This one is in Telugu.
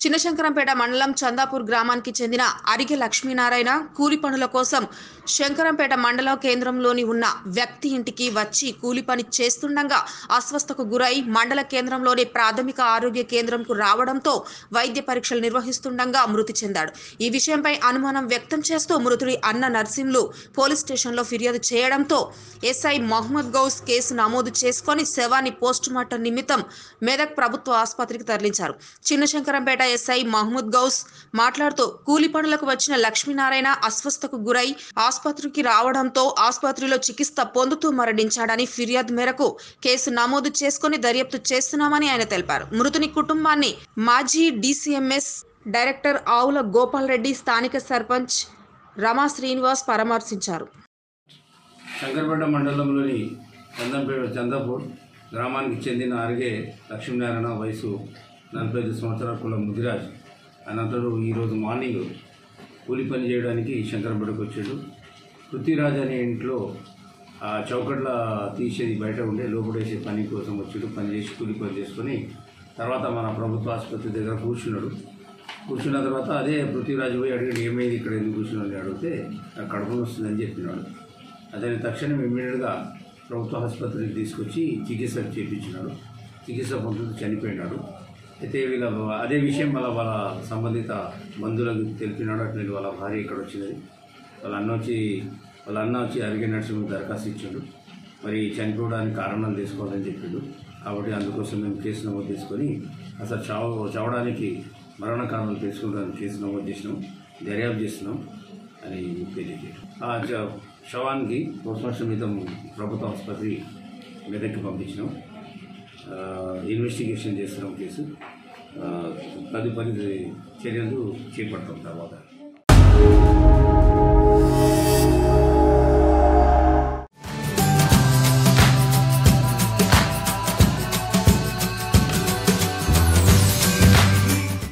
చిన్నశంకరంపేట మండలం చందాపూర్ గ్రామానికి చెందిన అరిగె లక్ష్మీనారాయణ కూలి పనుల కోసం శంకరంపేట మండల కేంద్రంలోని ఉన్న వ్యక్తి ఇంటికి వచ్చి కూలి పని చేస్తుండగా అస్వస్థకు గురై మండల కేంద్రంలోని ప్రాథమిక ఆరోగ్య కేంద్రంకు రావడంతో వైద్య పరీక్షలు నిర్వహిస్తుండగా మృతి చెందాడు ఈ విషయంపై అనుమానం వ్యక్తం చేస్తూ మృతుడి అన్న నర్సింలు పోలీస్ స్టేషన్లో ఫిర్యాదు చేయడంతో ఎస్ఐ మహమ్మద్ గౌస్ కేసు నమోదు చేసుకొని శవాన్ని పోస్టుమార్టం నిమిత్తం మెదక్ ప్రభుత్వ ఆసుపత్రికి తరలించారు చిన్నశంకరంపేట ఎస్ఐ మహమ్మద్ గౌస్ మాట్లాడుతూ కూలి పనులకు వచ్చిన లక్ష్మీనారాయణ అస్వస్థకు గురై ఆసుపత్రికి రావడంతో ఆసుపత్రిలో చికిత్స పొందుతూ మరణించాడని ఫిర్యాదు మేరకు కేసు నమోదు చేసుకుని దర్యాప్తు చేస్తున్నామని ఆయన తెలిపారు మృతుని కుటుంబాన్ని మాజీ డీసీఎంఎస్ డైరెక్టర్ ఆవుల గోపాల్ రెడ్డి స్థానిక సర్పంచ్ రమా శ్రీనివాస్ పరామర్శించారు శంకరపేట మండలంలోని చందంపేట చందాపూర్ గ్రామానికి చెందిన అరిగే లక్ష్మీనారాయణ వయసు నలభై ఐదు సంవత్సరాల కులం ముదిరాజ్ అనంతడు ఈరోజు మార్నింగ్ కూలి పని చేయడానికి శంకరపేటకు వచ్చాడు పృథ్వీరాజ్ అనే ఇంట్లో ఆ చౌకట్ల తీసేది బయట ఉండే లోపడేసే పని కోసం వచ్చాడు పని చేసి కూలి పని చేసుకొని తర్వాత మన ప్రభుత్వ ఆసుపత్రి దగ్గర కూర్చున్నాడు కూర్చున్న తర్వాత అదే పృథ్వీరాజు పోయి అడిగాడు ఏమైంది ఇక్కడ ఎందుకు కూర్చున్నాడు అని అడిగితే నాకు కడుపు వస్తుందని చెప్పినాడు అతని తక్షణం ఇమ్మీడియట్గా ప్రభుత్వ ఆసుపత్రికి తీసుకొచ్చి చికిత్స చేయించినాడు చికిత్స పొందుతూ చనిపోయినాడు అయితే వీళ్ళ అదే విషయం వాళ్ళ వాళ్ళ సంబంధిత బంధువులకు తెలిపినాడు అట్లా వాళ్ళ భార్య ఇక్కడ వచ్చినది వాళ్ళ అన్న వచ్చి వాళ్ళ అన్న వచ్చి అరిగే నరసింహ దరఖాస్తు ఇచ్చాడు మరి చనిపోవడానికి కారణాలు తీసుకోవాలని చెప్పిండు కాబట్టి అందుకోసం మేము కేసు నమోదు చేసుకొని అసలు చావ చావడానికి మరణ కారణాలు తెలుసుకోవడానికి కేసు నమోదు చేసినాం దర్యాప్తు చేస్తున్నాం అని తెలియజేయడం ఆ చ- శవానికి పోస్ట్మాస్టర్ మీద ప్రభుత్వ ఆసుపత్రి మెదక్కి పంపించినాం ఆ, ఇన్వెస్టిగేషన్ చేస్తున్నాం కేసు ఆ, తదుపరి చర్యలు చేపడతాం తర్వాత